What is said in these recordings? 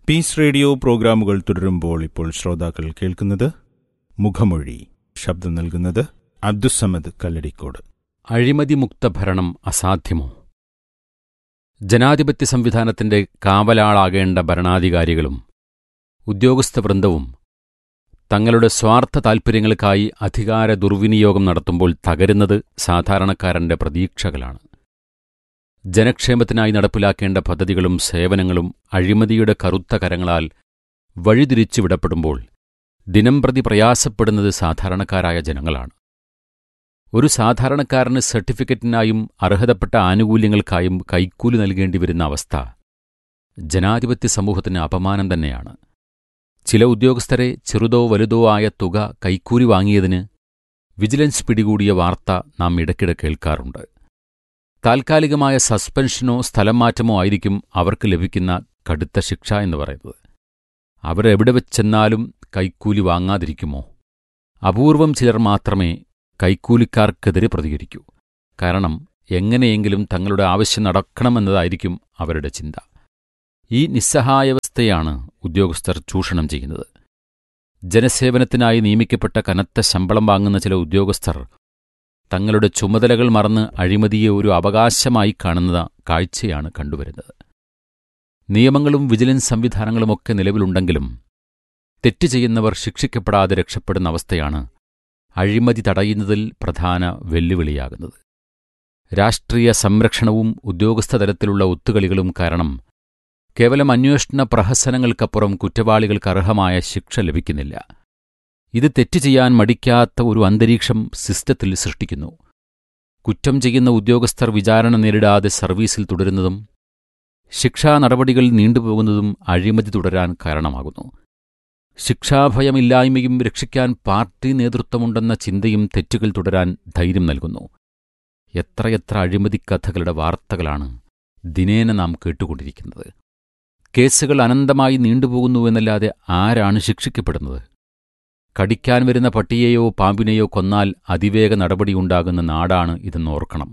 Piece radio പ്രോഗ്രാമുകൾ തുടരുമ്പോൾ ഇപ്പോൾ ശ്രോതാക്കൾ കേൾക്കുന്നത് മുഖമൊഴി ശബ്ദം നൽകുന്നത് അബ്ദുസമദ് കല്ലടിക്കോട് അഴിമതിമുക്ത ഭരണം അസാധ്യമോ ജനാധിപത്യ സംവിധാനത്തിന്റെ കാവലാളാകേണ്ട ഭരണാധികാരികളും ഉദ്യോഗസ്ഥ വൃന്ദവും തങ്ങളുടെ സ്വാർത്ഥ താൽപ്പര്യങ്ങൾക്കായി അധികാര ദുർവിനിയോഗം നടത്തുമ്പോൾ തകരുന്നത് സാധാരണക്കാരന്റെ പ്രതീക്ഷകളാണ് ജനക്ഷേമത്തിനായി നടപ്പിലാക്കേണ്ട പദ്ധതികളും സേവനങ്ങളും അഴിമതിയുടെ കറുത്ത കരങ്ങളാൽ വഴിതിരിച്ചു വിടപ്പെടുമ്പോൾ ദിനംപ്രതി പ്രയാസപ്പെടുന്നത് സാധാരണക്കാരായ ജനങ്ങളാണ് ഒരു സാധാരണക്കാരന് സർട്ടിഫിക്കറ്റിനായും അർഹതപ്പെട്ട ആനുകൂല്യങ്ങൾക്കായും കൈക്കൂലി നൽകേണ്ടി വരുന്ന അവസ്ഥ ജനാധിപത്യ സമൂഹത്തിന് അപമാനം തന്നെയാണ് ചില ഉദ്യോഗസ്ഥരെ ചെറുതോ വലുതോ ആയ തുക കൈക്കൂലി വാങ്ങിയതിന് വിജിലൻസ് പിടികൂടിയ വാർത്ത നാം ഇടയ്ക്കിടെ കേൾക്കാറുണ്ട് താൽക്കാലികമായ സസ്പെൻഷനോ സ്ഥലം മാറ്റമോ ആയിരിക്കും അവർക്ക് ലഭിക്കുന്ന കടുത്ത ശിക്ഷ എന്ന് പറയുന്നത് അവരെവിടെ വെച്ചെന്നാലും കൈക്കൂലി വാങ്ങാതിരിക്കുമോ അപൂർവം ചിലർ മാത്രമേ കൈക്കൂലിക്കാർക്കെതിരെ പ്രതികരിക്കൂ കാരണം എങ്ങനെയെങ്കിലും തങ്ങളുടെ ആവശ്യം നടക്കണമെന്നതായിരിക്കും അവരുടെ ചിന്ത ഈ നിസ്സഹായാവസ്ഥയാണ് ഉദ്യോഗസ്ഥർ ചൂഷണം ചെയ്യുന്നത് ജനസേവനത്തിനായി നിയമിക്കപ്പെട്ട കനത്ത ശമ്പളം വാങ്ങുന്ന ചില ഉദ്യോഗസ്ഥർ തങ്ങളുടെ ചുമതലകൾ മറന്ന് അഴിമതിയെ ഒരു അവകാശമായി കാണുന്ന കാഴ്ചയാണ് കണ്ടുവരുന്നത് നിയമങ്ങളും വിജിലൻസ് സംവിധാനങ്ങളുമൊക്കെ നിലവിലുണ്ടെങ്കിലും തെറ്റ് ചെയ്യുന്നവർ ശിക്ഷിക്കപ്പെടാതെ രക്ഷപ്പെടുന്ന അവസ്ഥയാണ് അഴിമതി തടയുന്നതിൽ പ്രധാന വെല്ലുവിളിയാകുന്നത് രാഷ്ട്രീയ സംരക്ഷണവും ഉദ്യോഗസ്ഥതലത്തിലുള്ള ഒത്തുകളികളും കാരണം കേവലം അന്വേഷണ പ്രഹസനങ്ങൾക്കപ്പുറം കുറ്റവാളികൾക്ക് അർഹമായ ശിക്ഷ ലഭിക്കുന്നില്ല ഇത് തെറ്റ് ചെയ്യാൻ മടിക്കാത്ത ഒരു അന്തരീക്ഷം സിസ്റ്റത്തിൽ സൃഷ്ടിക്കുന്നു കുറ്റം ചെയ്യുന്ന ഉദ്യോഗസ്ഥർ വിചാരണ നേരിടാതെ സർവീസിൽ തുടരുന്നതും ശിക്ഷാ നടപടികൾ നീണ്ടുപോകുന്നതും അഴിമതി തുടരാൻ കാരണമാകുന്നു ശിക്ഷാഭയമില്ലായ്മയും രക്ഷിക്കാൻ പാർട്ടി നേതൃത്വമുണ്ടെന്ന ചിന്തയും തെറ്റുകൾ തുടരാൻ ധൈര്യം നൽകുന്നു എത്രയെത്ര അഴിമതി കഥകളുടെ വാർത്തകളാണ് ദിനേന നാം കേട്ടുകൊണ്ടിരിക്കുന്നത് കേസുകൾ അനന്തമായി നീണ്ടുപോകുന്നുവെന്നല്ലാതെ ആരാണ് ശിക്ഷിക്കപ്പെടുന്നത് കടിക്കാൻ വരുന്ന പട്ടിയെയോ പാമ്പിനെയോ കൊന്നാൽ അതിവേഗ നടപടിയുണ്ടാകുന്ന നാടാണ് ഇതെന്ന് ഓർക്കണം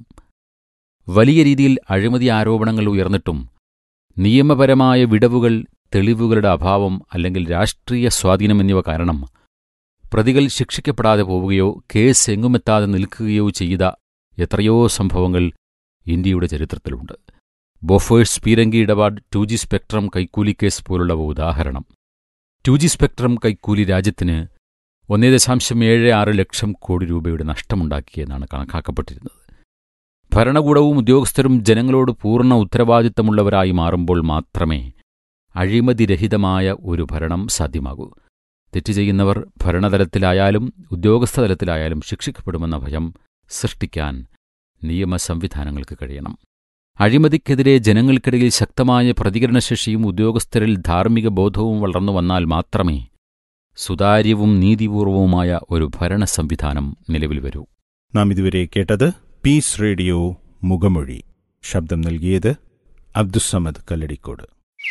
വലിയ രീതിയിൽ അഴിമതി ആരോപണങ്ങൾ ഉയർന്നിട്ടും നിയമപരമായ വിടവുകൾ തെളിവുകളുടെ അഭാവം അല്ലെങ്കിൽ രാഷ്ട്രീയ സ്വാധീനം എന്നിവ കാരണം പ്രതികൾ ശിക്ഷിക്കപ്പെടാതെ പോവുകയോ കേസ് എങ്ങുമെത്താതെ നിൽക്കുകയോ ചെയ്ത എത്രയോ സംഭവങ്ങൾ ഇന്ത്യയുടെ ചരിത്രത്തിലുണ്ട് ബൊഫേഴ്സ് പീരങ്കി ഇടപാട് ടു ജി സ്പെക്ട്രം കൈക്കൂലി കേസ് പോലുള്ളവ ഉദാഹരണം ടു ജി സ്പെക്ട്രം കൈക്കൂലി രാജ്യത്തിന് ഒന്നേ ദശാംശം ഏഴ് ആറ് ലക്ഷം കോടി രൂപയുടെ നഷ്ടമുണ്ടാക്കിയെന്നാണ് കണക്കാക്കപ്പെട്ടിരുന്നത് ഭരണകൂടവും ഉദ്യോഗസ്ഥരും ജനങ്ങളോട് പൂർണ്ണ ഉത്തരവാദിത്തമുള്ളവരായി മാറുമ്പോൾ മാത്രമേ അഴിമതിരഹിതമായ ഒരു ഭരണം സാധ്യമാകൂ തെറ്റ് ചെയ്യുന്നവർ ഭരണതലത്തിലായാലും ഉദ്യോഗസ്ഥതലത്തിലായാലും ശിക്ഷിക്കപ്പെടുമെന്ന ഭയം സൃഷ്ടിക്കാൻ നിയമ സംവിധാനങ്ങൾക്ക് കഴിയണം അഴിമതിക്കെതിരെ ജനങ്ങൾക്കിടയിൽ ശക്തമായ പ്രതികരണശേഷിയും ഉദ്യോഗസ്ഥരിൽ ധാർമ്മിക ബോധവും വളർന്നു വന്നാൽ മാത്രമേ സുതാര്യവും നീതിപൂർവവുമായ ഒരു ഭരണ സംവിധാനം നിലവിൽ വരൂ നാം ഇതുവരെ കേട്ടത് പീസ് റേഡിയോ മുഖമൊഴി ശബ്ദം നൽകിയത് അബ്ദുസമദ് കല്ലടിക്കോട്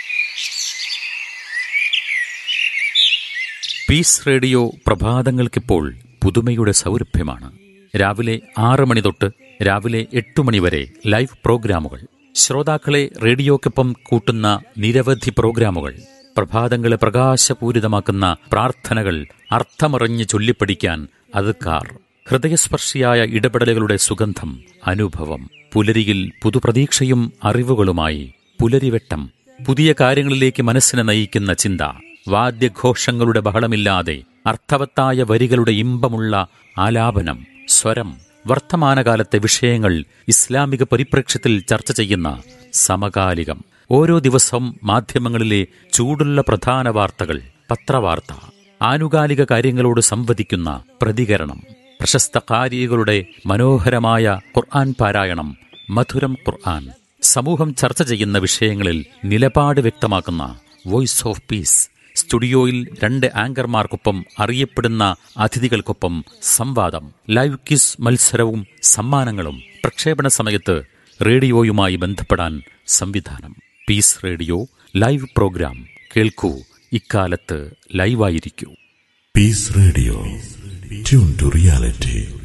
പീസ് റേഡിയോ പ്രഭാതങ്ങൾക്കിപ്പോൾ പുതുമയുടെ സൗരഭ്യമാണ് രാവിലെ ആറ് മണി തൊട്ട് രാവിലെ എട്ട് മണി വരെ ലൈവ് പ്രോഗ്രാമുകൾ ശ്രോതാക്കളെ റേഡിയോക്കൊപ്പം കൂട്ടുന്ന നിരവധി പ്രോഗ്രാമുകൾ പ്രഭാതങ്ങളെ പ്രകാശപൂരിതമാക്കുന്ന പ്രാർത്ഥനകൾ അർത്ഥമറിഞ്ഞ് ചൊല്ലിപ്പഠിക്കാൻ അതുക്കാർ ഹൃദയസ്പർശിയായ ഇടപെടലുകളുടെ സുഗന്ധം അനുഭവം പുലരിയിൽ പുതുപ്രതീക്ഷയും അറിവുകളുമായി പുലരിവെട്ടം പുതിയ കാര്യങ്ങളിലേക്ക് മനസ്സിനെ നയിക്കുന്ന ചിന്ത വാദ്യഘോഷങ്ങളുടെ ബഹളമില്ലാതെ അർത്ഥവത്തായ വരികളുടെ ഇമ്പമുള്ള ആലാപനം സ്വരം വർത്തമാനകാലത്തെ വിഷയങ്ങൾ ഇസ്ലാമിക പരിപ്രേക്ഷ്യത്തിൽ ചർച്ച ചെയ്യുന്ന സമകാലികം ഓരോ ദിവസവും മാധ്യമങ്ങളിലെ ചൂടുള്ള പ്രധാന വാർത്തകൾ പത്രവാർത്ത ആനുകാലിക കാര്യങ്ങളോട് സംവദിക്കുന്ന പ്രതികരണം പ്രശസ്ത കാരികളുടെ മനോഹരമായ ഖുർആൻ പാരായണം മധുരം ഖുർആൻ സമൂഹം ചർച്ച ചെയ്യുന്ന വിഷയങ്ങളിൽ നിലപാട് വ്യക്തമാക്കുന്ന വോയിസ് ഓഫ് പീസ് സ്റ്റുഡിയോയിൽ രണ്ട് ആങ്കർമാർക്കൊപ്പം അറിയപ്പെടുന്ന അതിഥികൾക്കൊപ്പം സംവാദം ലൈവ് ക്വിസ് മത്സരവും സമ്മാനങ്ങളും പ്രക്ഷേപണ സമയത്ത് റേഡിയോയുമായി ബന്ധപ്പെടാൻ സംവിധാനം പീസ് റേഡിയോ ലൈവ് പ്രോഗ്രാം കേൾക്കൂ ഇക്കാലത്ത് ലൈവായിരിക്കൂ Peace Radio. Tune to reality.